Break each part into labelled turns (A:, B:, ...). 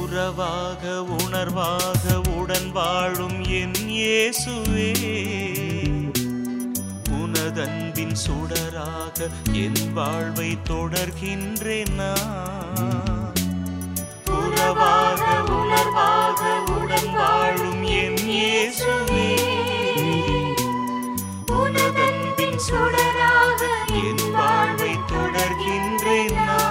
A: உறவாக உணர்வாக உடன் வாழும் என் இயேசுவே உனதன்பின் சுடராக என் வாழ்வை தொடர்கின்றேன் நான் உறவாக உணர்வாக உடன் வாழும் என் இயேசுவே உனதன்பின் சுடராக என் வாழ்வை தொடர்கின்றேன் நான்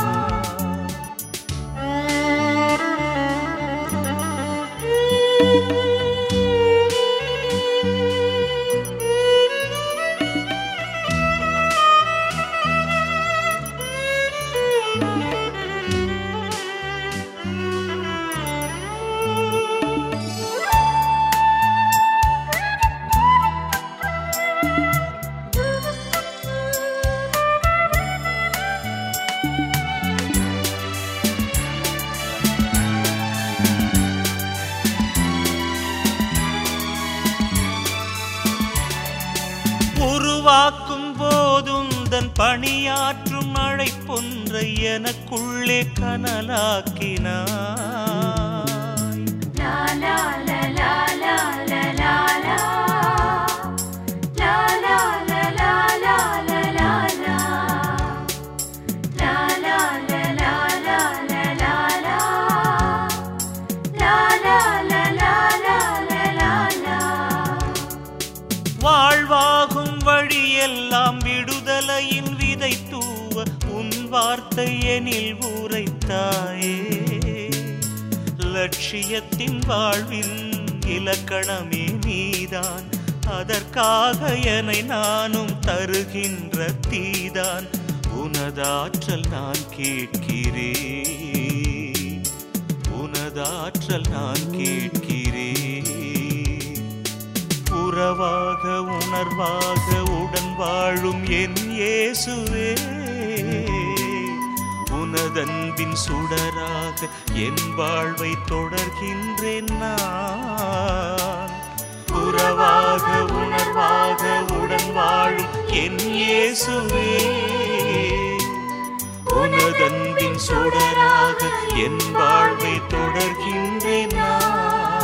A: உருவாக்கும் போதுந்தன் பணியாற்றும் மழை பொன்ற எனக்குள்ளே கனலாக்கினாய் வாழ்வாகும் வழியெல்லாம் விடுதலையின் விதை தூவ உன் வார்த்தை எனில் உரைத்தாயே லட்சியத்தின் வாழ்வின் இலக்கணமே நீதான் அதற்காக என்னை நானும் தருகின்ற தீதான் உனதாற்றல் நான் கேட்கிறேன் உனதாற்றல் நான் கேட்கிறேன் உறவாக உணர்வாக உடன் வாழும் என் இயேசுவே உனதன்பின் சுடராக என் வாழ்வை தொடர்கின்றேன் நான் உறவாக உணர்வாக உடன் வாழும் என் இயேசுவே உனதன்பின் சுடராக என் வாழ்வை தொடர்கின்றேன் நான்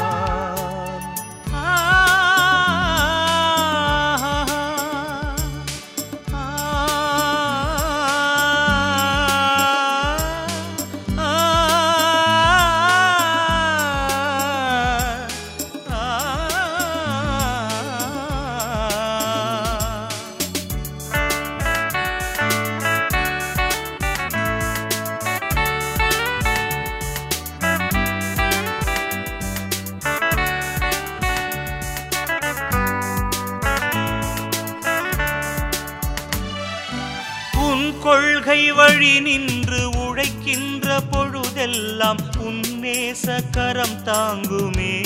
A: உன் கொள்கை வழி நின்று உழைக்கின்ற பொழுதெல்லாம் உன் நேச கரம் தாங்குமே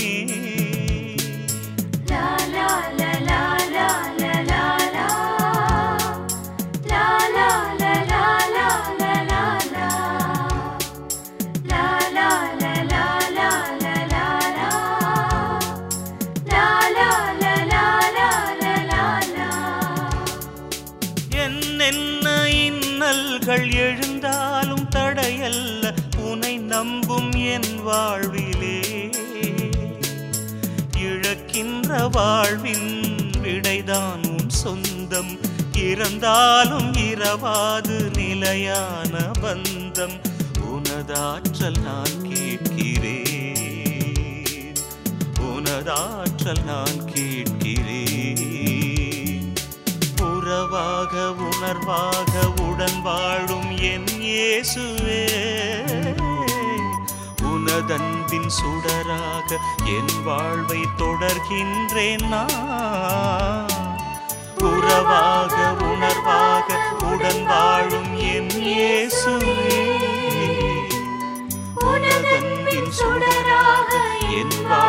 A: என்னென்ன இன்னல்கள் எழுந்தாலும் தடையல்ல உனை நம்பும் என் வாழ்விலே இழக்கின்ற வாழ்வின் விடைதான் உன் சொந்தம் இறந்தாலும் இரவாது நிலையான பந்தம் உனதாற்றல் நான் கேட்கிறேன் உனதாற்றல் நான் கேட்கிறேன் உறவாக உணர்வாக உடன் வாழும் என் இயேசுவே உனதன்பின் சுடராக என் வாழ்வை தொடர்கின்றேன் நான் உறவாக உணர்வாக உடன் வாழும் என் இயேசுவே உனதன்பின் சுடராக என் வாழ்வை